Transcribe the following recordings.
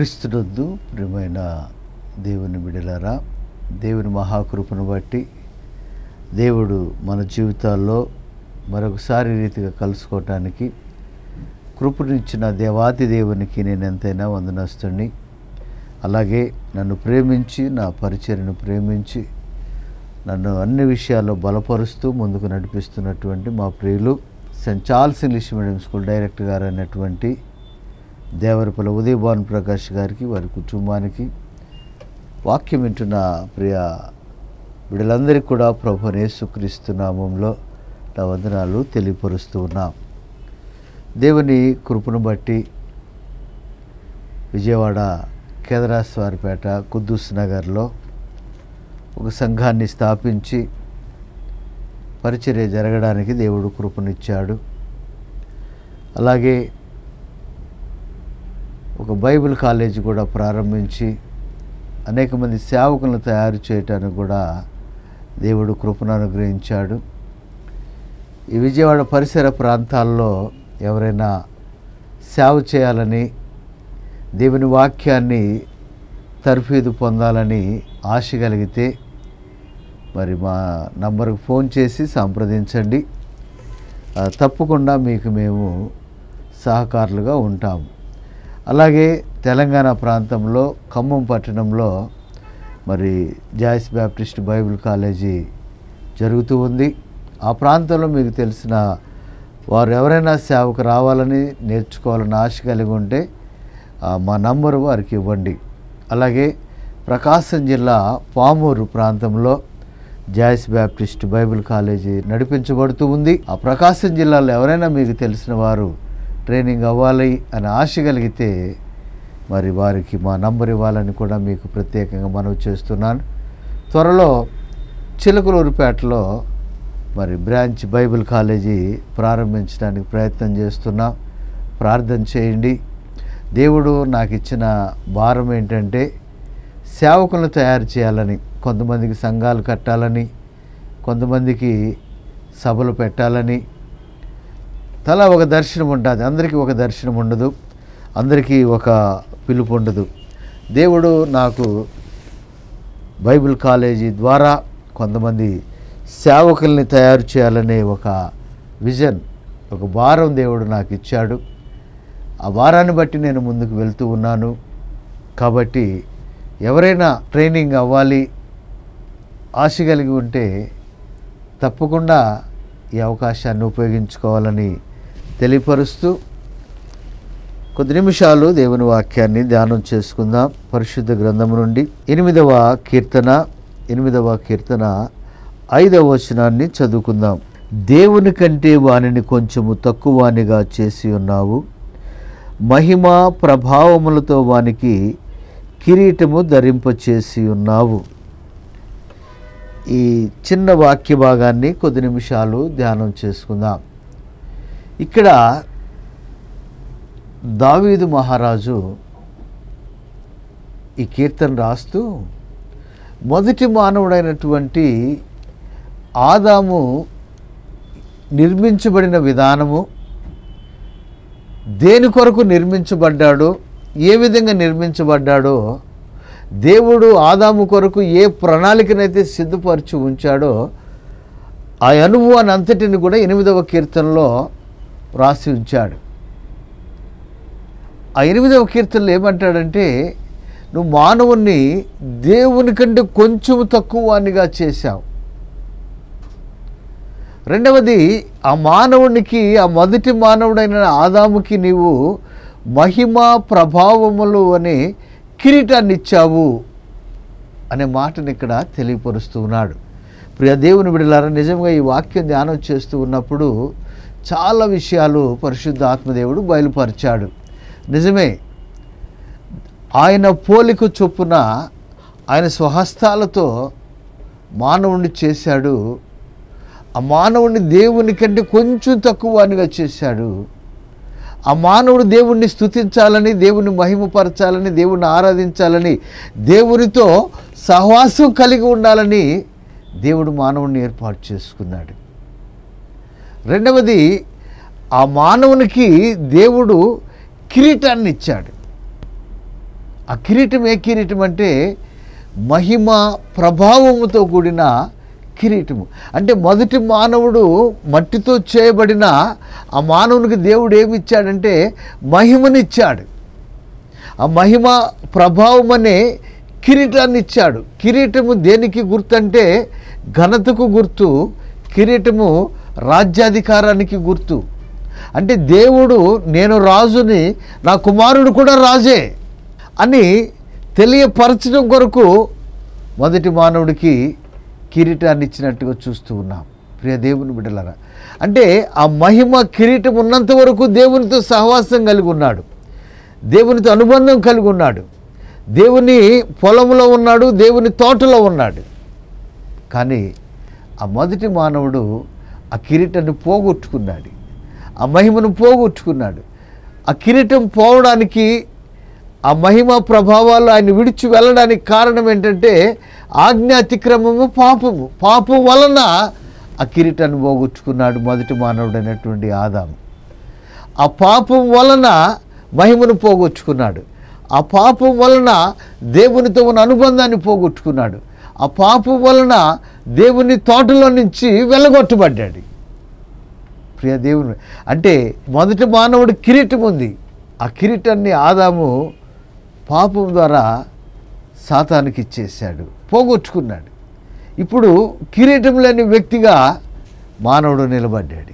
క్రీస్తునందు ప్రియమైన దేవుని బిడలారా దేవుని మహాకృపను బట్టి దేవుడు మన జీవితాల్లో మరొకసారి ఈ రీతిగా కలుసుకోవటానికి కృపనిచ్చిన దేవాతి దేవునికి నేను ఎంతైనా వందనస్తుని అలాగే నన్ను ప్రేమించి నా పరిచయను ప్రేమించి నన్ను అన్ని విషయాల్లో బలపరుస్తూ ముందుకు నడిపిస్తున్నటువంటి మా ప్రియులు saint Charles English medium school director గారు అయినటువంటి దేవరపల్లి ఉదయ్ భాను ప్రకాష్ గారికి వారి కుటుంబానికి వాక్యం వింటున్న ప్రియ వీళ్ళందరికీ కూడా ప్రభు యేసుక్రీస్తు నామంలో నా వందనాలు తెలియపరుస్తూ ఉన్నాం దేవుని కృపను బట్టి విజయవాడ కేదరాస్వారిపేట కుద్దూస్ నగర్లో ఒక సంఘాన్ని స్థాపించి పరిచర్య జరగడానికి దేవుడు కృపనిచ్చాడు అలాగే ఒక బైబిల్ కాలేజీ కూడా ప్రారంభించి అనేక మంది సేవకులను తయారు చేయటానికి కూడా దేవుడు కృపను అనుగ్రహించాడు ఈ విజయవాడ పరిసర ప్రాంతాల్లో ఎవరైనా సేవ చేయాలని దేవుని వాక్యాన్ని తర్ఫీదు పొందాలని ఆశ కలిగితే మరి మా నంబర్కి ఫోన్ చేసి సంప్రదించండి ఆ, తప్పకుండా మీకు మేము సహకారులుగా ఉంటాము అలాగే తెలంగాణ ప్రాంతంలో ఖమ్మం పట్టణంలో మరి జాయిస్ బ్యాప్టిస్ట్ బైబిల్ కాలేజీ జరుగుతూ ఉంది ఆ ప్రాంతంలో మీకు తెలిసిన వారు ఎవరైనా సేవకు రావాలని నేర్చుకోవాలని ఆశ కలిగి ఉంటే ఆ, మా నంబరు వారికి ఇవ్వండి అలాగే ప్రకాశం జిల్లా పామూరు ప్రాంతంలో జాయిస్ బ్యాప్టిస్ట్ బైబిల్ కాలేజీ నడిపించబడుతూ ఉంది ఆ ప్రకాశం జిల్లాలో ఎవరైనా మీకు తెలిసిన వారు ట్రైనింగ్ అవ్వాలి అని ఆశ కలిగితే మరి వారికి మా నంబర్ ఇవ్వాలని కూడా మీకు ప్రత్యేకంగా మనవి చేస్తున్నాను త్వరలో చిలకలూరుపేటలో మరి బ్రాంచ్ బైబిల్ కాలేజీ ప్రారంభించడానికి ప్రయత్నం చేస్తున్నాం ప్రార్థన చేయండి దేవుడు నాకు ఇచ్చిన భారం ఏంటంటే సేవకులను తయారు చేయాలని కొంతమందికి సంఘాలు కట్టాలని కొంతమందికి సభలు పెట్టాలని తలా ఒక దర్శనం ఉంటుంది అందరికీ ఒక దర్శనం ఉండదు అందరికీ ఒక పిలుపు ఉండదు దేవుడు నాకు బైబిల్ కాలేజీ ద్వారా కొంతమంది సేవకుల్ని తయారు చేయాలనే ఒక విజన్ ఒక భారం దేవుడు నాకు ఇచ్చాడు ఆ భారాన్ని బట్టి నేను ముందుకు వెళ్తూ ఉన్నాను కాబట్టి ఎవరైనా ట్రైనింగ్ అవ్వాలి ఆశ కలిగి ఉంటే తప్పకుండా ఈ అవకాశాన్ని ఉపయోగించుకోవాలని తెలియపరుస్తూ కొద్ది నిమిషాలు దేవుని వాక్యాన్ని ధ్యానం చేసుకుందాం పరిశుద్ధ గ్రంథం నుండి ఎనిమిదవ కీర్తన ఎనిమిదవ కీర్తన ఐదవ వచనాన్ని చదువుకుందాం దేవుని కంటే వానిని కొంచెము తక్కువ వానిగా చేసి ఉన్నావు మహిమ ప్రభావములతో వానికి కిరీటము ధరింపచేసి ఉన్నావు ఈ చిన్న వాక్య భాగాన్ని కొద్ది నిమిషాలు ధ్యానం చేసుకుందాం ఇక్కడ దావీదు మహారాజు ఈ కీర్తన రాస్తూ మొదటి మానవుడైనటువంటి ఆదాము నిర్మించబడిన విధానము దేని కొరకు నిర్మించబడ్డాడో ఏ విధంగా నిర్మించబడ్డాడో దేవుడు ఆదాము కొరకు ఏ ప్రణాళికనైతే సిద్ధపరిచి ఉంచాడో ఆ అనుభవాన్ని అంతటిని కూడా ఎనిమిదవ కీర్తనలో రాసి ఉంచాడు ఆ ఎనిమిదవ కీర్తనలో ఏమంటాడంటే నువ్వు మానవుణ్ణి దేవుని కంటే కొంచెం తక్కువ వానిగా చేశావు రెండవది ఆ మానవునికి ఆ మొదటి మానవుడైన ఆదాముకి నీవు మహిమ ప్రభావములు అనే కిరీటాన్ని ఇచ్చావు అనే మాటను ఇక్కడ తెలియపరుస్తూ ఉన్నాడు ప్రియ దేవుని విడలారా నిజంగా ఈ వాక్యం ధ్యానం చేస్తూ ఉన్నప్పుడు చాలా విషయాలు పరిశుద్ధ ఆత్మదేవుడు బయలుపరిచాడు నిజమే ఆయన పోలిక చొప్పున ఆయన స్వహస్తాలతో మానవుణ్ణి చేశాడు ఆ మానవుడిని దేవుని కంటే కొంచెం తక్కువ వానిగా చేశాడు ఆ మానవుడు దేవుణ్ణి స్తుతించాలని దేవుని మహిమపరచాలని దేవుణ్ణి ఆరాధించాలని దేవునితో సహవాసం కలిగి ఉండాలని దేవుడు మానవుడిని ఏర్పాటు చేసుకున్నాడు రెండవది ఆ మానవునికి దేవుడు కిరీటాన్ని ఇచ్చాడు ఆ కిరీటం ఏ కిరీటం అంటే మహిమ ప్రభావముతో కూడిన కిరీటము అంటే మొదటి మానవుడు మట్టితో చేయబడిన ఆ మానవునికి దేవుడు ఏమి ఇచ్చాడంటే మహిమనిచ్చాడు ఆ మహిమ ప్రభావం అనే కిరీటాన్ని ఇచ్చాడు కిరీటము దేనికి గుర్తు అంటే ఘనతకు గుర్తు కిరీటము రాజ్యాధికారానికి గుర్తు అంటే దేవుడు నేను రాజుని నా కుమారుడు కూడా రాజే అని తెలియపరచడం కొరకు మొదటి మానవుడికి కిరీటాన్ని ఇచ్చినట్టుగా చూస్తూ ఉన్నాం ప్రియ దేవుని బిడ్డలరా అంటే ఆ మహిమ కిరీటం ఉన్నంత వరకు దేవునితో సహవాసం కలిగి ఉన్నాడు దేవునితో అనుబంధం కలిగి ఉన్నాడు దేవుని పొలంలో ఉన్నాడు దేవుని తోటలో ఉన్నాడు కానీ ఆ మొదటి మానవుడు ఆ కిరీటాన్ని పోగొట్టుకున్నాడు ఆ మహిమను పోగొట్టుకున్నాడు ఆ కిరీటం పోవడానికి ఆ మహిమ ప్రభావాలు ఆయన విడిచి వెళ్ళడానికి కారణం ఏంటంటే ఆజ్ఞ అతిక్రమము పాపము పాపం వలన ఆ కిరీటాన్ని పోగొట్టుకున్నాడు మొదటి మానవుడు అయినటువంటి ఆదాము ఆ పాపం వలన మహిమను పోగొట్టుకున్నాడు ఆ పాపం వలన దేవునితో ఉన్న అనుబంధాన్ని పోగొట్టుకున్నాడు ఆ పాపం వలన దేవుని తోటలో నుంచి వెళ్ళగొట్టబడ్డాడు ప్రియ దేవుని అంటే మొదటి మానవుడి కిరీటం ఉంది ఆ కిరీటాన్ని ఆదాము పాపం ద్వారా సాతానికి ఇచ్చేశాడు పోగొట్టుకున్నాడు ఇప్పుడు కిరీటం లేని వ్యక్తిగా మానవుడు నిలబడ్డాడు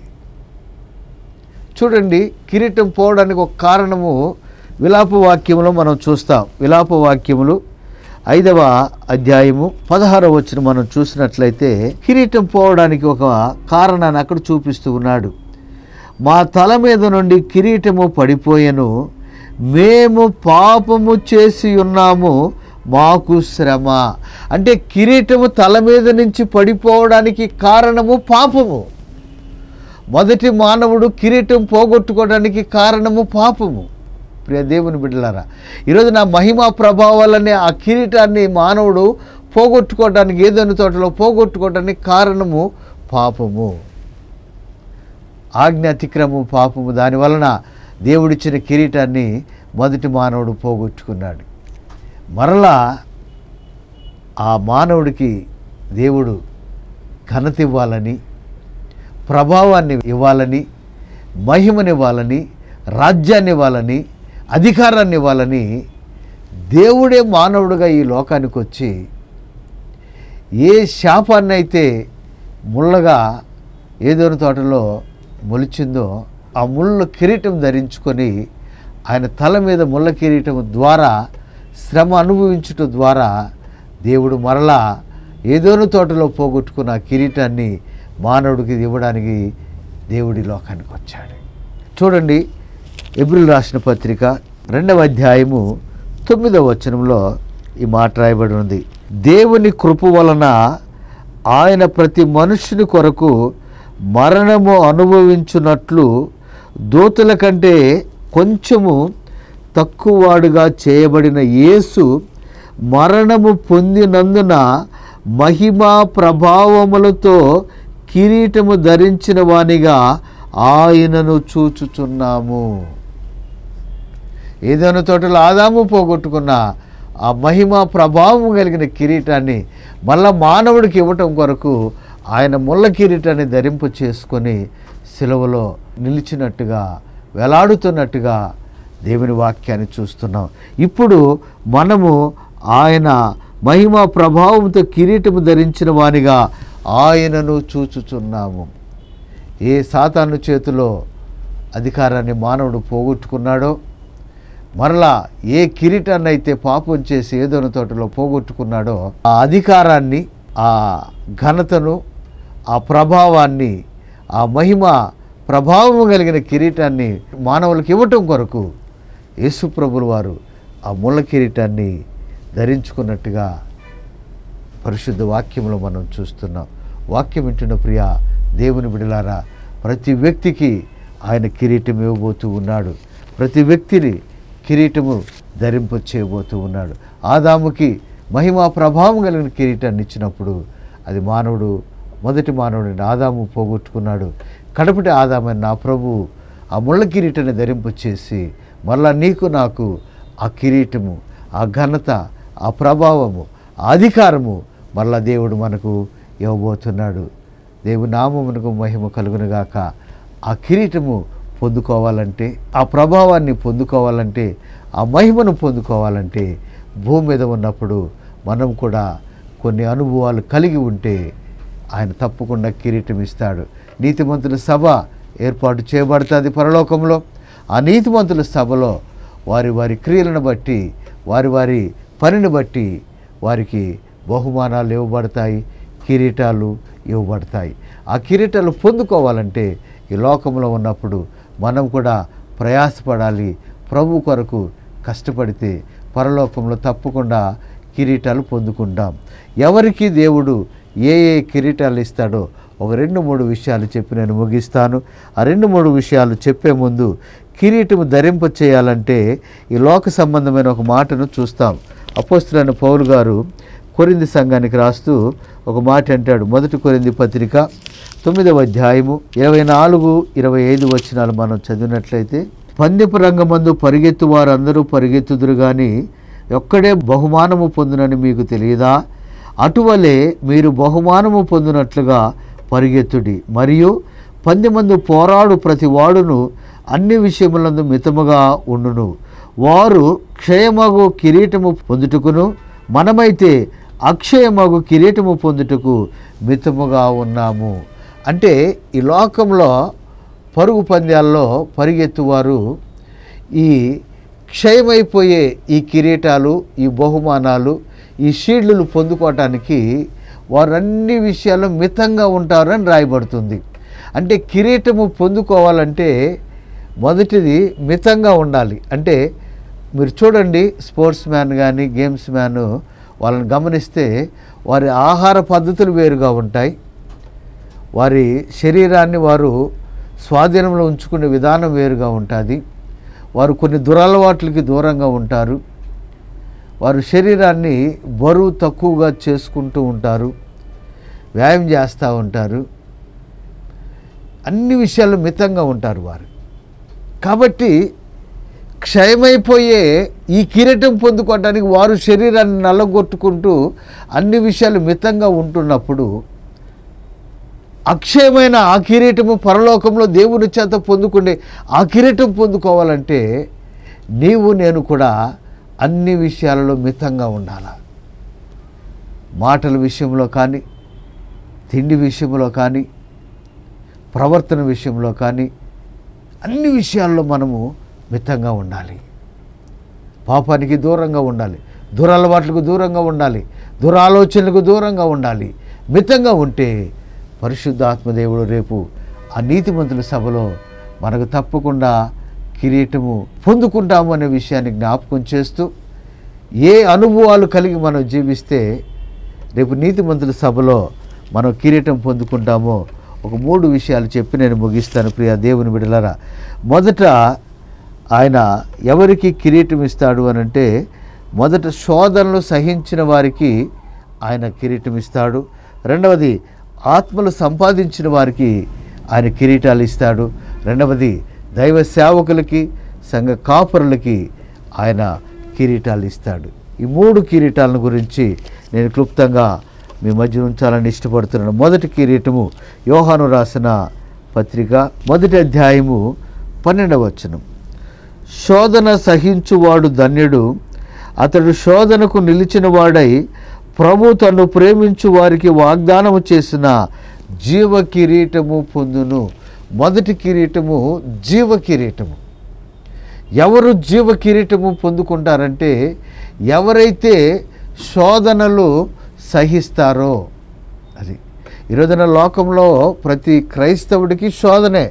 చూడండి కిరీటం పోవడానికి ఒక కారణము విలాప వాక్యములో మనం చూస్తాం విలాప వాక్యములు ఐదవ అధ్యాయము పదహారవ వచ్చిన మనం చూసినట్లయితే కిరీటం పోవడానికి ఒక కారణాన్ని అక్కడ చూపిస్తూ ఉన్నాడు మా తల మీద నుండి కిరీటము పడిపోయెను మేము పాపము చేసి ఉన్నాము మాకు శ్రమ అంటే కిరీటము తల మీద నుంచి పడిపోవడానికి కారణము పాపము మొదటి మానవుడు కిరీటం పోగొట్టుకోవడానికి కారణము పాపము ప్రియ దేవుని బిడ్డలారా ఈరోజు నా మహిమా ప్రభావాలనే ఆ కిరీటాన్ని మానవుడు పోగొట్టుకోవడానికి ఏదైనా తోటలో పోగొట్టుకోవడానికి కారణము పాపము ఆజ్ఞ అతిక్రమము పాపము దాని వలన దేవుడిచ్చిన కిరీటాన్ని మొదటి మానవుడు పోగొట్టుకున్నాడు మరలా ఆ మానవుడికి దేవుడు ఘనత ఇవ్వాలని ప్రభావాన్ని ఇవ్వాలని మహిమనివ్వాలని రాజ్యాన్ని ఇవ్వాలని అధికారాన్ని ఇవ్వాలని దేవుడే మానవుడిగా ఈ లోకానికి వచ్చి ఏ శాపాన్ని అయితే ముళ్ళగా ఏదోని తోటలో మొలిచిందో ఆ ముళ్ళ కిరీటం ధరించుకొని ఆయన తల మీద ముళ్ళ కిరీటం ద్వారా శ్రమ అనుభవించుట ద్వారా దేవుడు మరలా ఏదోని తోటలో పోగొట్టుకున్న ఆ కిరీటాన్ని మానవుడికి ఇవ్వడానికి దేవుడి లోకానికి వచ్చాడు చూడండి ఎబ్రిల్ రాసిన పత్రిక రెండవ అధ్యాయము తొమ్మిదవ వచనంలో ఈ మాట రాయబడి ఉంది దేవుని కృప వలన ఆయన ప్రతి మనుష్యుని కొరకు మరణము అనుభవించున్నట్లు దూతల కంటే కొంచెము తక్కువవాడుగా చేయబడిన యేసు మరణము పొందినందున మహిమా ప్రభావములతో కిరీటము ధరించిన వానిగా ఆయనను చూచుచున్నాము ఏదైనా తోటలో ఆదాము పోగొట్టుకున్న ఆ మహిమ ప్రభావం కలిగిన కిరీటాన్ని మళ్ళా మానవుడికి ఇవ్వటం కొరకు ఆయన ముళ్ళ కిరీటాన్ని ధరింపు చేసుకొని సిలువలో నిలిచినట్టుగా వేలాడుతున్నట్టుగా దేవుని వాక్యాన్ని చూస్తున్నాం ఇప్పుడు మనము ఆయన మహిమ ప్రభావంతో కిరీటము ధరించిన వానిగా ఆయనను చూచుచున్నాము ఏ సాతాను చేతిలో అధికారాన్ని మానవుడు పోగొట్టుకున్నాడో మరలా ఏ కిరీటాన్ని అయితే పాపం చేసి ఏదోని తోటలో పోగొట్టుకున్నాడో ఆ అధికారాన్ని ఆ ఘనతను ఆ ప్రభావాన్ని ఆ మహిమ ప్రభావం కలిగిన కిరీటాన్ని మానవులకు ఇవ్వటం కొరకు యేసుప్రభుల వారు ఆ ముళ్ళ కిరీటాన్ని ధరించుకున్నట్టుగా పరిశుద్ధ వాక్యంలో మనం చూస్తున్నాం వాక్యం వింటున్న ప్రియ దేవుని బిడలారా ప్రతి వ్యక్తికి ఆయన కిరీటం ఇవ్వబోతూ ఉన్నాడు ప్రతి వ్యక్తిని కిరీటము ధరింప చేయబోతూ ఉన్నాడు ఆదాముకి మహిమా ప్రభావం కలిగిన కిరీటాన్ని ఇచ్చినప్పుడు అది మానవుడు మొదటి మానవుడిని ఆదాము పోగొట్టుకున్నాడు కడపటి ఆదామని నా ప్రభు ఆ ముళ్ళ కిరీటాన్ని ధరింప చేసి మళ్ళా నీకు నాకు ఆ కిరీటము ఆ ఘనత ఆ ప్రభావము ఆ అధికారము మరలా దేవుడు మనకు ఇవ్వబోతున్నాడు దేవుని నామమునకు మహిమ కలుగునుగాక ఆ కిరీటము పొందుకోవాలంటే ఆ ప్రభావాన్ని పొందుకోవాలంటే ఆ మహిమను పొందుకోవాలంటే భూమి మీద ఉన్నప్పుడు మనం కూడా కొన్ని అనుభవాలు కలిగి ఉంటే ఆయన తప్పకుండా కిరీటం ఇస్తాడు నీతిమంతుల సభ ఏర్పాటు చేయబడుతుంది పరలోకంలో ఆ నీతిమంతుల సభలో వారి వారి క్రియలను బట్టి వారి వారి పనిని బట్టి వారికి బహుమానాలు ఇవ్వబడతాయి కిరీటాలు ఇవ్వబడతాయి ఆ కిరీటాలు పొందుకోవాలంటే ఈ లోకంలో ఉన్నప్పుడు మనం కూడా ప్రయాసపడాలి ప్రభు కొరకు కష్టపడితే పరలోకంలో తప్పకుండా కిరీటాలు పొందుకుంటాం ఎవరికి దేవుడు ఏ ఏ కిరీటాలు ఇస్తాడో ఒక రెండు మూడు విషయాలు చెప్పి నేను ముగిస్తాను ఆ రెండు మూడు విషయాలు చెప్పే ముందు కిరీటము ధరింప చేయాలంటే ఈ లోక సంబంధమైన ఒక మాటను చూస్తాం అపోస్తులైన పౌలు గారు కొరింది సంఘానికి రాస్తూ ఒక మాట అంటాడు మొదటి కొరింది పత్రిక తొమ్మిదవ అధ్యాయము ఇరవై నాలుగు ఇరవై ఐదు వచనాలు మనం చదివినట్లయితే పందెపు రంగమందు పరిగెత్తు వారందరూ పరిగెత్తుదురు కానీ ఒక్కడే బహుమానము పొందునని మీకు తెలియదా అటువలే మీరు బహుమానము పొందినట్లుగా పరిగెత్తుడి మరియు పందెమందు పోరాడు ప్రతి వాడును అన్ని విషయములందు మితముగా ఉండును వారు క్షయమగు కిరీటము పొందుటకును మనమైతే అక్షయమగు కిరీటము పొందుటకు మితముగా ఉన్నాము అంటే ఈ లోకంలో పరుగు పందాల్లో పరిగెత్తువారు ఈ క్షయమైపోయే ఈ కిరీటాలు ఈ బహుమానాలు ఈ షీల్డ్లు పొందుకోవటానికి వారు అన్ని విషయాల్లో మితంగా ఉంటారని రాయబడుతుంది అంటే కిరీటము పొందుకోవాలంటే మొదటిది మితంగా ఉండాలి అంటే మీరు చూడండి స్పోర్ట్స్ మ్యాన్ కానీ గేమ్స్ మ్యాన్ వాళ్ళని గమనిస్తే వారి ఆహార పద్ధతులు వేరుగా ఉంటాయి వారి శరీరాన్ని వారు స్వాధీనంలో ఉంచుకునే విధానం వేరుగా ఉంటుంది వారు కొన్ని దురలవాట్లకి దూరంగా ఉంటారు వారు శరీరాన్ని బరువు తక్కువగా చేసుకుంటూ ఉంటారు వ్యాయామం చేస్తూ ఉంటారు అన్ని విషయాలు మితంగా ఉంటారు వారు కాబట్టి క్షయమైపోయే ఈ కిరీటం పొందుకోవడానికి వారు శరీరాన్ని నల్లగొట్టుకుంటూ అన్ని విషయాలు మితంగా ఉంటున్నప్పుడు అక్షయమైన ఆ కిరీటము పరలోకంలో దేవుని చేత పొందుకునే ఆ కిరీటం పొందుకోవాలంటే నీవు నేను కూడా అన్ని విషయాలలో మితంగా ఉండాలి మాటల విషయంలో కానీ తిండి విషయంలో కానీ ప్రవర్తన విషయంలో కానీ అన్ని విషయాల్లో మనము మితంగా ఉండాలి పాపానికి దూరంగా ఉండాలి దురలవాట్లకు దూరంగా ఉండాలి దురాలోచనలకు దూరంగా ఉండాలి మితంగా ఉంటే పరిశుద్ధాత్మదేవుడు రేపు ఆ నీతిమంతుల సభలో మనకు తప్పకుండా కిరీటము పొందుకుంటాము అనే విషయాన్ని జ్ఞాపకం చేస్తూ ఏ అనుభవాలు కలిగి మనం జీవిస్తే రేపు నీతిమంతుల సభలో మనం కిరీటం పొందుకుంటామో ఒక మూడు విషయాలు చెప్పి నేను ముగిస్తాను ప్రియ దేవుని బిడలరా మొదట ఆయన ఎవరికి కిరీటం ఇస్తాడు అని అంటే మొదట శోధనలు సహించిన వారికి ఆయన కిరీటం ఇస్తాడు రెండవది ఆత్మలు సంపాదించిన వారికి ఆయన కిరీటాలు ఇస్తాడు రెండవది దైవ సేవకులకి సంఘ కాపురులకి ఆయన కిరీటాలు ఇస్తాడు ఈ మూడు కిరీటాలను గురించి నేను క్లుప్తంగా మీ మధ్య ఉంచాలని ఇష్టపడుతున్నాను మొదటి కిరీటము యోహాను రాసిన పత్రిక మొదటి అధ్యాయము పన్నెండవ వచనం శోధన సహించువాడు ధన్యుడు అతడు శోధనకు నిలిచిన వాడై ప్రభు తను ప్రేమించు వారికి వాగ్దానము చేసిన జీవ కిరీటము పొందును మొదటి కిరీటము జీవ కిరీటము ఎవరు జీవ కిరీటము పొందుకుంటారంటే ఎవరైతే శోధనలు సహిస్తారో అది ఈరోజున లోకంలో ప్రతి క్రైస్తవుడికి శోధనే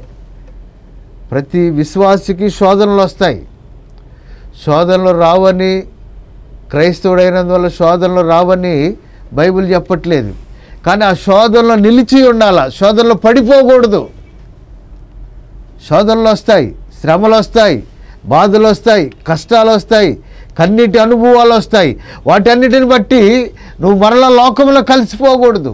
ప్రతి విశ్వాసికి శోధనలు వస్తాయి శోధనలు రావని క్రైస్తవుడైనందువల్ల శోధనలు రావని బైబిల్ చెప్పట్లేదు కానీ ఆ శోధనలో నిలిచి ఉండాల శోధనలో పడిపోకూడదు శోధనలు వస్తాయి శ్రమలు వస్తాయి బాధలు వస్తాయి కష్టాలు వస్తాయి కన్నీటి అనుభవాలు వస్తాయి వాటన్నిటిని బట్టి నువ్వు మరలా లోకంలో కలిసిపోకూడదు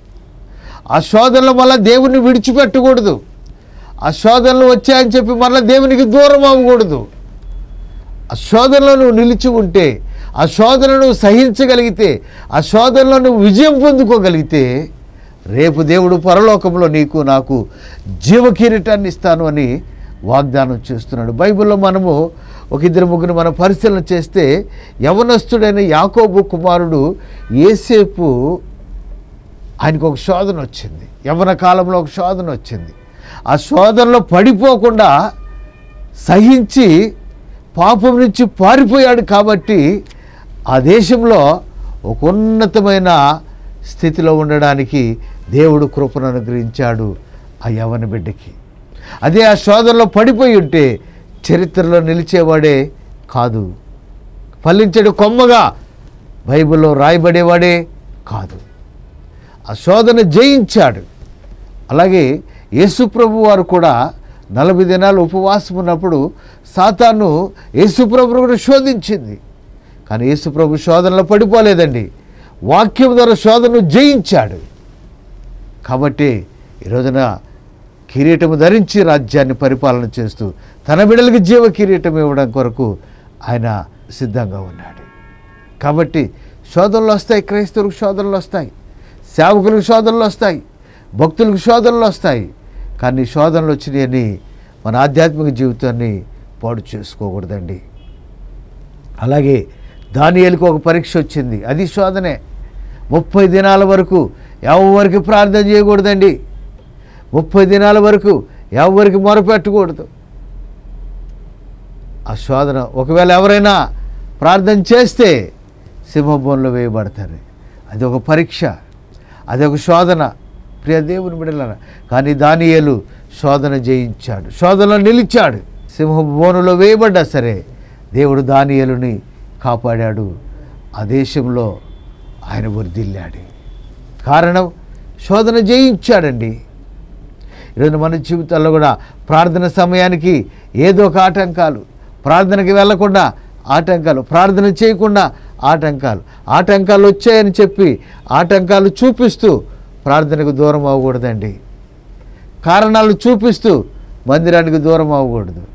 ఆ శోధనలో మళ్ళీ దేవుని విడిచిపెట్టకూడదు ఆ శోధనలు వచ్చాయని చెప్పి మరలా దేవునికి దూరం అవ్వకూడదు ఆ శోధనలో నువ్వు నిలిచి ఉంటే ఆ శోధనను నువ్వు సహించగలిగితే ఆ శోధనలో నువ్వు విజయం పొందుకోగలిగితే రేపు దేవుడు పరలోకంలో నీకు నాకు జీవ కిరీటాన్ని ఇస్తాను అని వాగ్దానం చేస్తున్నాడు బైబిల్లో మనము ఒక ఇద్దరు ముగ్గురు మనం పరిశీలన చేస్తే యవనస్తుడైన యాకోబు కుమారుడు ఏసేపు ఆయనకు ఒక శోధన వచ్చింది యవ్వన కాలంలో ఒక శోధన వచ్చింది ఆ శోధనలో పడిపోకుండా సహించి పాపం నుంచి పారిపోయాడు కాబట్టి ఆ దేశంలో ఒక ఉన్నతమైన స్థితిలో ఉండడానికి దేవుడు కృపను అనుగ్రహించాడు ఆ యవన బిడ్డకి అదే ఆ శోధనలో పడిపోయి ఉంటే చరిత్రలో నిలిచేవాడే కాదు ఫలించడు కొమ్మగా బైబిల్లో రాయబడేవాడే కాదు ఆ శోధన జయించాడు అలాగే యేసుప్రభు వారు కూడా నలభై దినాలు ఉపవాసం ఉన్నప్పుడు సాతాను యేసుప్రభును కూడా శోధించింది కానీ యేసుప్రభు శోధనలో పడిపోలేదండి వాక్యం ద్వారా శోధనను జయించాడు కాబట్టి ఈ రోజున కిరీటము ధరించి రాజ్యాన్ని పరిపాలన చేస్తూ తన బిడ్డలకి జీవ కిరీటం ఇవ్వడం కొరకు ఆయన సిద్ధంగా ఉన్నాడు కాబట్టి శోధనలు వస్తాయి క్రైస్తవులకు శోధనలు వస్తాయి సేవకులకు శోధనలు వస్తాయి భక్తులకు శోధనలు వస్తాయి కానీ శోధనలు వచ్చినాయని మన ఆధ్యాత్మిక జీవితాన్ని పాడు చేసుకోకూడదండి అలాగే దానియేలుకు ఒక పరీక్ష వచ్చింది అది శోధనే ముప్పై దినాల వరకు ఎవరికి ప్రార్థన చేయకూడదండి ముప్పై దినాల వరకు ఎవరికి మొరపెట్టకూడదు ఆ శోధన ఒకవేళ ఎవరైనా ప్రార్థన చేస్తే సింహభవన్లో వేయబడతారు అది ఒక పరీక్ష అది ఒక శోధన ప్రియ దేవుని బిడల కానీ దానియేలు శోధన జయించాడు శోధనలో నిలిచాడు సింహభవనంలో వేయబడ్డా సరే దేవుడు దానియేలుని కాపాడాడు ఆ దేశంలో ఆయన వర్ధిల్లాడు కారణం శోధన జయించాడండి ఈరోజు మన జీవితాల్లో కూడా ప్రార్థన సమయానికి ఏదో ఒక ఆటంకాలు ప్రార్థనకి వెళ్లకుండా ఆటంకాలు ప్రార్థన చేయకుండా ఆటంకాలు ఆటంకాలు వచ్చాయని చెప్పి ఆటంకాలు చూపిస్తూ ప్రార్థనకు దూరం అవ్వకూడదండి కారణాలు చూపిస్తూ మందిరానికి దూరం అవ్వకూడదు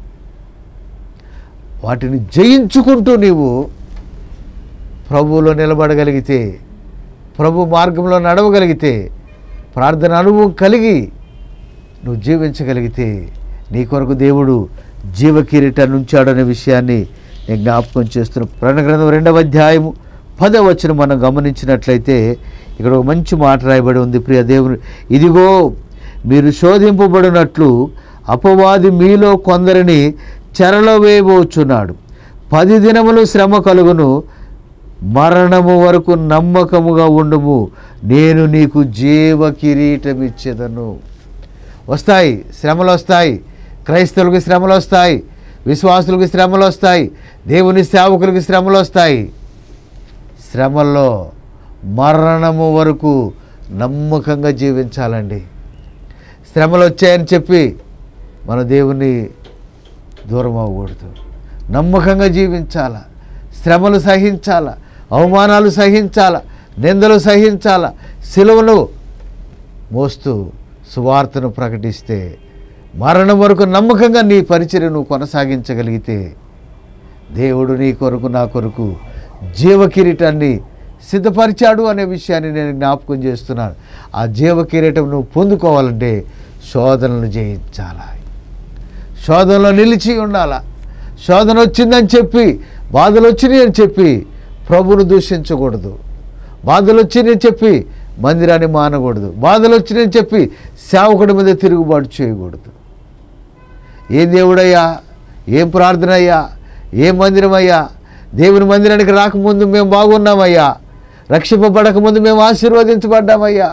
వాటిని జయించుకుంటూ నీవు ప్రభువులో నిలబడగలిగితే ప్రభు మార్గంలో నడవగలిగితే ప్రార్థన అనుభవం కలిగి నువ్వు జీవించగలిగితే నీ కొరకు దేవుడు జీవ కిరీటాన్ని ఉంచాడనే విషయాన్ని నేను జ్ఞాపకం చేస్తున్న ప్రణగ్రంథం రెండవ అధ్యాయము పదవచనం మనం గమనించినట్లయితే ఇక్కడ ఒక మంచి మాట రాయబడి ఉంది ప్రియ దేవుని ఇదిగో మీరు శోధింపబడినట్లు అపవాది మీలో కొందరిని చెరలో వేయబోచున్నాడు పది దినములు శ్రమ కలుగును మరణము వరకు నమ్మకముగా ఉండుము నేను నీకు జీవ కిరీటం ఇచ్చేదను వస్తాయి శ్రమలు వస్తాయి క్రైస్తవులకు శ్రమలు వస్తాయి విశ్వాసులకు శ్రమలు వస్తాయి దేవుని సేవకులకు శ్రమలు వస్తాయి శ్రమల్లో మరణము వరకు నమ్మకంగా జీవించాలండి శ్రమలు వచ్చాయని చెప్పి మన దేవుని దూరం అవ్వకూడదు నమ్మకంగా జీవించాల శ్రమలు సహించాల అవమానాలు సహించాల నిందలు సహించాల సిలువను మోస్తూ సువార్తను ప్రకటిస్తే మరణం వరకు నమ్మకంగా నీ పరిచర్య నువ్వు కొనసాగించగలిగితే దేవుడు నీ కొరకు నా కొరకు జీవ కిరీటాన్ని సిద్ధపరిచాడు అనే విషయాన్ని నేను జ్ఞాపకం చేస్తున్నాను ఆ జీవ కిరీటం నువ్వు పొందుకోవాలంటే శోధనలు జయించాలా శోధనలో నిలిచి ఉండాలా శోధన వచ్చిందని చెప్పి బాధలు వచ్చినాయి అని చెప్పి ప్రభువును దూషించకూడదు బాధలు వచ్చినాయని చెప్పి మందిరాన్ని మానకూడదు బాధలు వచ్చినాయని చెప్పి సేవకుడి మీద తిరుగుబాటు చేయకూడదు ఏ దేవుడయ్యా ఏం ప్రార్థన అయ్యా ఏ మందిరం అయ్యా దేవుని మందిరానికి రాకముందు మేము బాగున్నామయ్యా రక్షింపబడకముందు మేము ఆశీర్వదించబడ్డామయ్యా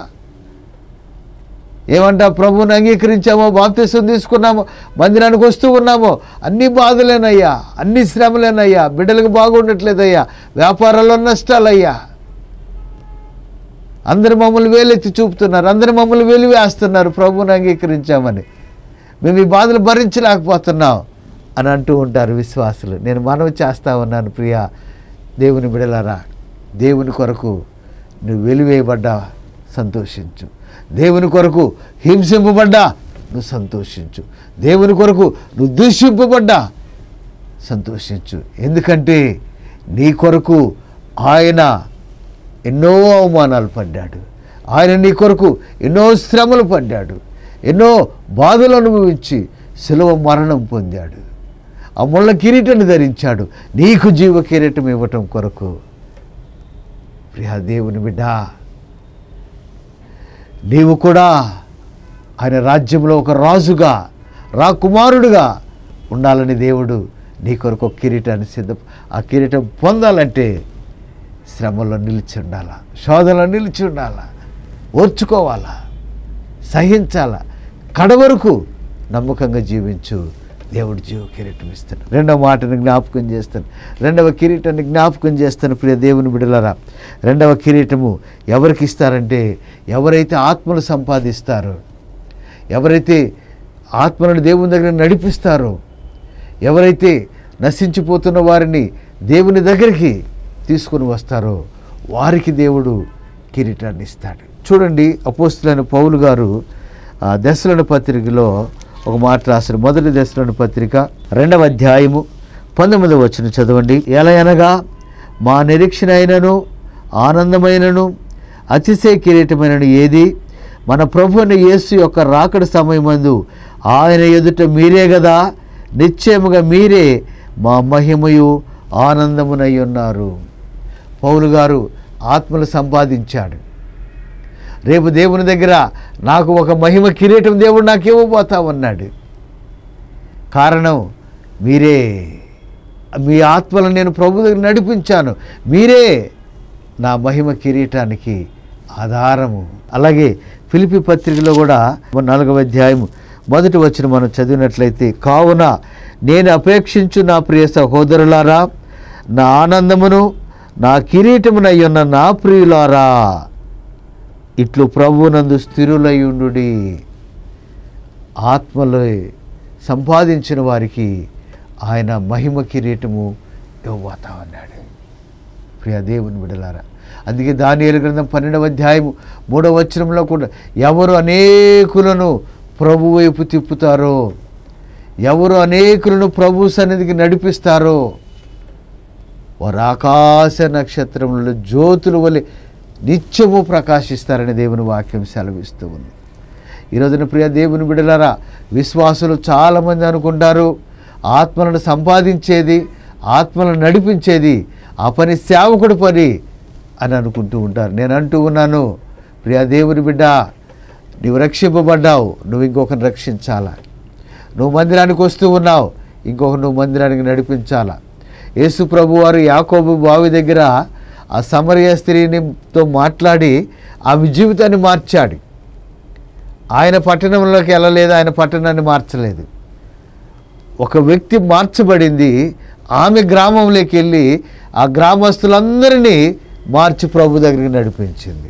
ఏమంటా ప్రభువుని అంగీకరించామో బాప్తిసం తీసుకున్నామో మందిరానికి వస్తూ ఉన్నామో అన్ని బాధలేనయ్యా అన్ని శ్రమలేనయ్యా బిడ్డలకు బాగుండట్లేదయ్యా వ్యాపారాల్లో నష్టాలయ్యా అందరు మమ్మల్ని వేలెత్తి చూపుతున్నారు అందరు మమ్మల్ని వెలివేస్తున్నారు ప్రభువుని అంగీకరించామని మేము ఈ బాధలు భరించలేకపోతున్నాం అని అంటూ ఉంటారు విశ్వాసులు నేను మనవి చేస్తా ఉన్నాను ప్రియా దేవుని బిడలారా దేవుని కొరకు నువ్వు వెలివేయబడ్డా సంతోషించు దేవుని కొరకు హింసింపబడ్డా నువ్వు సంతోషించు దేవుని కొరకు నువ్వు దూషింపబడ్డా సంతోషించు ఎందుకంటే నీ కొరకు ఆయన ఎన్నో అవమానాలు పడ్డాడు ఆయన నీ కొరకు ఎన్నో శ్రమలు పడ్డాడు ఎన్నో బాధలు అనుభవించి సులభ మరణం పొందాడు ఆ ముళ్ళ కిరీటాన్ని ధరించాడు నీకు జీవ కిరీటం ఇవ్వటం కొరకు ప్రియా దేవుని బిడ్డ నీవు కూడా ఆయన రాజ్యంలో ఒక రాజుగా రాకుమారుడుగా ఉండాలని దేవుడు నీ కొరకు ఒక కిరీటాన్ని సిద్ధ ఆ కిరీటం పొందాలంటే శ్రమలో నిలిచి ఉండాలా శోధనలో నిలిచి ఉండాలా ఓర్చుకోవాలా సహించాలా కడవరకు నమ్మకంగా జీవించు దేవుడు జీవ కిరీటం ఇస్తాడు రెండవ మాటను జ్ఞాపకం చేస్తాను రెండవ కిరీటాన్ని జ్ఞాపకం చేస్తాను ప్రియ దేవుని బిడలరా రెండవ కిరీటము ఎవరికి ఇస్తారంటే ఎవరైతే ఆత్మలు సంపాదిస్తారో ఎవరైతే ఆత్మలను దేవుని దగ్గర నడిపిస్తారో ఎవరైతే నశించిపోతున్న వారిని దేవుని దగ్గరికి తీసుకుని వస్తారో వారికి దేవుడు కిరీటాన్ని ఇస్తాడు చూడండి అపోస్తులైన పౌలు గారు ఆ దశలను పత్రికలో ఒక మాట రాశారు మొదటి దశలను పత్రిక రెండవ అధ్యాయము పంతొమ్మిదవ వచ్చిన చదవండి ఎలా అనగా మా నిరీక్షణ అయినను ఆనందమైనను అతిశయ కిరీటమైనను ఏది మన ప్రభు అయిన యేసు యొక్క రాకడ సమయమందు ఆయన ఎదుట మీరే కదా నిశ్చయముగా మీరే మా మహిమయు ఆనందమునై ఉన్నారు పౌలు గారు ఆత్మలు సంపాదించాడు రేపు దేవుని దగ్గర నాకు ఒక మహిమ కిరీటం దేవుడు నాకు ఇవ్వబోతామన్నాడు కారణం మీరే మీ ఆత్మలను నేను ప్రభు దగ్గర నడిపించాను మీరే నా మహిమ కిరీటానికి ఆధారము అలాగే ఫిలిపి పత్రికలో కూడా నాలుగవ అధ్యాయము మొదటి వచ్చిన మనం చదివినట్లయితే కావున నేను అపేక్షించు నా ప్రియ సహోదరులారా నా ఆనందమును నా కిరీటమునయ్యున్న నా ప్రియులారా ఇట్లు ప్రభునందు స్థిరులయుండు ఆత్మలో సంపాదించిన వారికి ఆయన మహిమ కిరీటము ఇవ్వబోతా ఉన్నాడు ప్రియ దేవుని విడలారా అందుకే దానియేలు గ్రంథం పన్నెండవ అధ్యాయము మూడవ వచనంలో కూడా ఎవరు అనేకులను ప్రభు వైపు తిప్పుతారో ఎవరు అనేకులను ప్రభు సన్నిధికి నడిపిస్తారో వారు ఆకాశ నక్షత్రములలో జ్యోతుల వలె నిత్యము ప్రకాశిస్తారని దేవుని వాక్యం సెలవిస్తూ ఉంది ఈ రోజున ప్రియ దేవుని బిడలారా విశ్వాసులు చాలామంది అనుకుంటారు ఆత్మలను సంపాదించేది ఆత్మలను నడిపించేది ఆ పని సేవకుడి పని అని అనుకుంటూ ఉంటారు నేను అంటూ ఉన్నాను ప్రియ దేవుని బిడ్డ నువ్వు రక్షింపబడ్డావు నువ్వు ఇంకొకరిని రక్షించాలా నువ్వు మందిరానికి వస్తూ ఉన్నావు ఇంకొక నువ్వు మందిరానికి నడిపించాలా యేసు ప్రభు వారు యాకోబు బావి దగ్గర ఆ సమరయ స్త్రీనితో మాట్లాడి ఆమె జీవితాన్ని మార్చాడు ఆయన పట్టణంలోకి వెళ్ళలేదు ఆయన పట్టణాన్ని మార్చలేదు ఒక వ్యక్తి మార్చబడింది ఆమె గ్రామంలోకి వెళ్ళి ఆ గ్రామస్తులందరినీ మార్చి ప్రభు దగ్గరికి నడిపించింది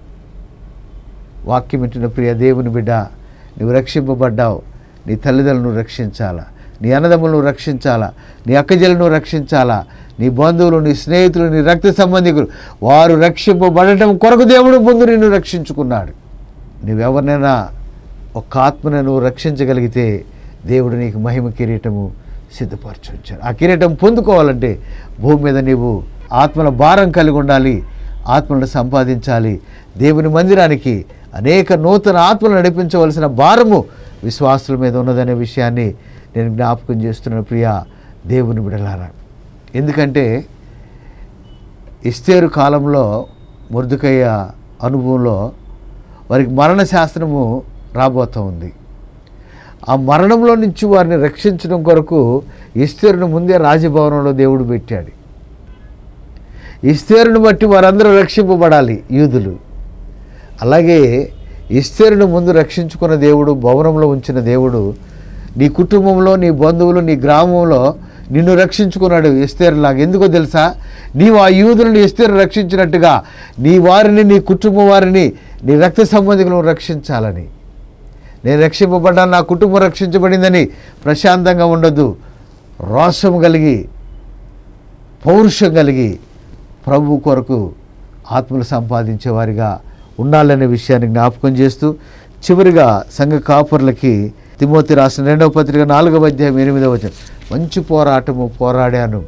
వాక్యం వింటున్న ప్రియ దేవుని బిడ్డ నువ్వు రక్షింపబడ్డావు నీ తల్లిదండ్రులను రక్షించాలా నీ అన్నదమ్ములను రక్షించాలా నీ అక్కజలను రక్షించాలా నీ బంధువులు నీ స్నేహితులు నీ రక్త సంబంధికులు వారు రక్షింపబడటం కొరకు దేవుడు ముందు నిన్ను రక్షించుకున్నాడు నువ్వెవరినైనా ఒక ఆత్మను నువ్వు రక్షించగలిగితే దేవుడు నీకు మహిమ కిరీటము సిద్ధపరచు ఉంచాడు ఆ కిరీటం పొందుకోవాలంటే భూమి మీద నీవు ఆత్మల భారం కలిగి ఉండాలి ఆత్మలను సంపాదించాలి దేవుని మందిరానికి అనేక నూతన ఆత్మలు నడిపించవలసిన భారము విశ్వాసుల మీద ఉన్నదనే విషయాన్ని నేను జ్ఞాపకం చేస్తున్నాను ప్రియ దేవుని బిడలారా ఎందుకంటే ఇస్తేరు కాలంలో మురుదుకయ్య అనుభవంలో వారికి మరణ శాస్త్రము రాబోతూ ఉంది ఆ మరణంలో నుంచి వారిని రక్షించడం కొరకు ఇస్తేరును ముందే రాజభవనంలో దేవుడు పెట్టాడు ఇస్తేరును బట్టి వారందరూ రక్షింపబడాలి యూదులు అలాగే ఇస్తేరును ముందు రక్షించుకున్న దేవుడు భవనంలో ఉంచిన దేవుడు నీ కుటుంబంలో నీ బంధువులు నీ గ్రామంలో నిన్ను రక్షించుకున్నాడు ఎస్తేరులాగా ఎందుకో తెలుసా నీవు ఆ యూదులను ఎస్తేరు రక్షించినట్టుగా నీ వారిని నీ కుటుంబం వారిని నీ రక్త సంబంధికులను రక్షించాలని నేను రక్షింపబడ్డాను నా కుటుంబం రక్షించబడిందని ప్రశాంతంగా ఉండొద్దు రోషం కలిగి పౌరుషం కలిగి ప్రభు కొరకు ఆత్మలు సంపాదించే వారిగా ఉండాలనే విషయాన్ని జ్ఞాపకం చేస్తూ చివరిగా సంఘ కాపుర్లకి తిమోతి రాసిన రెండవ పత్రిక నాలుగవ అధ్యాయం ఎనిమిదవ వచనం మంచి పోరాటము పోరాడాను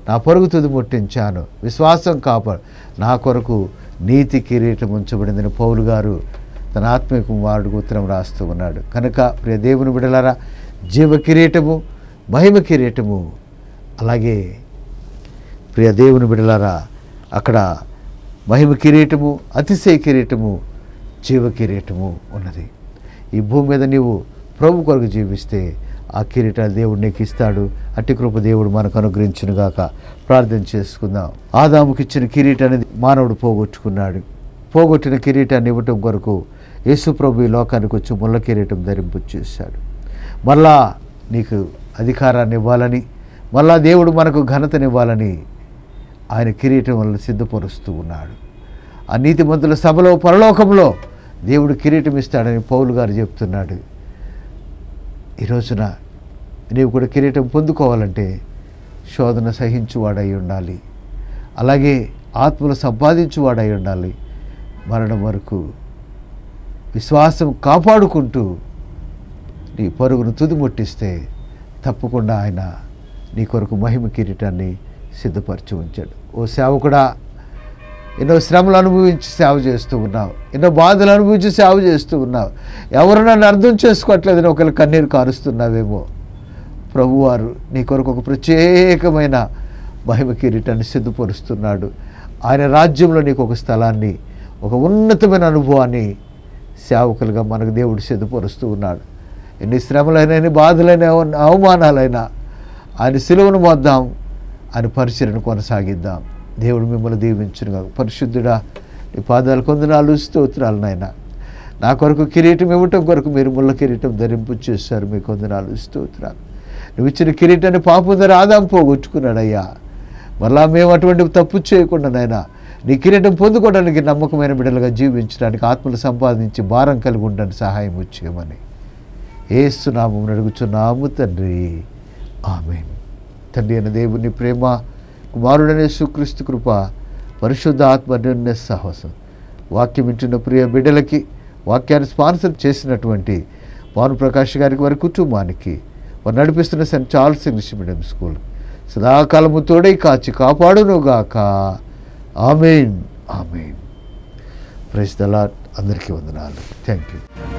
నా పరుగు తుది ముట్టించాను విశ్వాసం కాపాడు నా కొరకు నీతి కిరీటం ఉంచబడిందని పౌలు గారు తన ఆత్మీయ కుమారుడికి ఉత్తరం రాస్తూ ఉన్నాడు కనుక ప్రియ దేవుని బిడలారా జీవ కిరీటము మహిమ కిరీటము అలాగే ప్రియ దేవుని బిడలారా అక్కడ మహిమ కిరీటము అతిశయ కిరీటము జీవ కిరీటము ఉన్నది ఈ భూమి మీద నీవు ప్రభు కొరకు జీవిస్తే ఆ కిరీటాలు దేవుడు నీకు ఇస్తాడు అట్టి కృప దేవుడు మనకు అనుగ్రహించునుగాక ప్రార్థన చేసుకుందాం ఆదాముకి ఇచ్చిన కిరీటాన్ని మానవుడు పోగొట్టుకున్నాడు పోగొట్టిన కిరీటాన్ని ఇవ్వటం కొరకు యేసు ప్రభు ఈ లోకానికి వచ్చి ముళ్ళ కిరీటం ధరింపు చేశాడు మళ్ళా నీకు అధికారాన్ని ఇవ్వాలని మళ్ళా దేవుడు మనకు ఘనతనివ్వాలని ఆయన కిరీటం వల్ల సిద్ధపరుస్తూ ఉన్నాడు ఆ నీతిమంతుల సభలో పరలోకంలో దేవుడు కిరీటం ఇస్తాడని పౌలు గారు చెప్తున్నాడు ఈ రోజున నీవు కూడా కిరీటం పొందుకోవాలంటే శోధన సహించువాడై ఉండాలి అలాగే ఆత్మలు సంపాదించువాడై ఉండాలి మరణం వరకు విశ్వాసం కాపాడుకుంటూ నీ పరుగును తుదిముట్టిస్తే తప్పకుండా ఆయన నీ కొరకు మహిమ కిరీటాన్ని సిద్ధపరిచి ఉంచాడు ఓ సేవకుడా ఎన్నో శ్రమలు అనుభవించి సేవ చేస్తూ ఉన్నావు ఎన్నో బాధలు అనుభవించి సేవ చేస్తూ ఉన్నావు ఎవరు నన్ను అర్థం చేసుకోవట్లేదని ఒకరు కన్నీరు కారుస్తున్నావేమో ప్రభువారు నీ కొరకు ఒక ప్రత్యేకమైన మహిమ కిరీటాన్ని సిద్ధపరుస్తున్నాడు ఆయన రాజ్యంలో నీకు ఒక స్థలాన్ని ఒక ఉన్నతమైన అనుభవాన్ని సేవకులుగా మనకు దేవుడు సిద్ధపరుస్తూ ఉన్నాడు ఎన్ని శ్రమలైనా ఎన్ని బాధలైనా అవమానాలైనా ఆయన సిలువను మోద్దాం ఆయన పరిచయను కొనసాగిద్దాం దేవుడు మిమ్మల్ని దీవించునుగా పరిశుద్ధుడా నీ పాదాలు కొందనాలు స్తోత్రాలు నాయన నా కొరకు కిరీటం ఇవ్వటం కొరకు మీరు ముళ్ళ కిరీటం ధరింపు చేశారు మీ కొందనాలు స్తోత్రాలు నువ్వు ఇచ్చిన కిరీటాన్ని పాపం ధర ఆదాం పోగొట్టుకున్నాడయ్యా మరలా మేము అటువంటి తప్పు చేయకుండా నాయనా నీ కిరీటం పొందుకోవడానికి నమ్మకమైన బిడ్డలుగా జీవించడానికి ఆత్మలు సంపాదించి భారం కలిగి ఉండడానికి సహాయం వచ్చేయమని ఏస్తున్నాము అడుగుచున్నాము తండ్రి ఆమె తండ్రి అయిన దేవుని ప్రేమ కుమారుడనే సుక్రీస్తు కృప పరిశుద్ధ ఆత్మ నిర్ణయ సాహసం వాక్యం వింటున్న ప్రియ బిడ్డలకి వాక్యాన్ని స్పాన్సర్ చేసినటువంటి భాను ప్రకాష్ గారికి వారి కుటుంబానికి వారు నడిపిస్తున్న saint Charles English medium school సదాకాలము తోడై కాచి కాపాడునుగాక ఆమెన్ ఆమెన్ ప్రైజ్ దలాట్ అందరికీ వందనాలు థ్యాంక్ యూ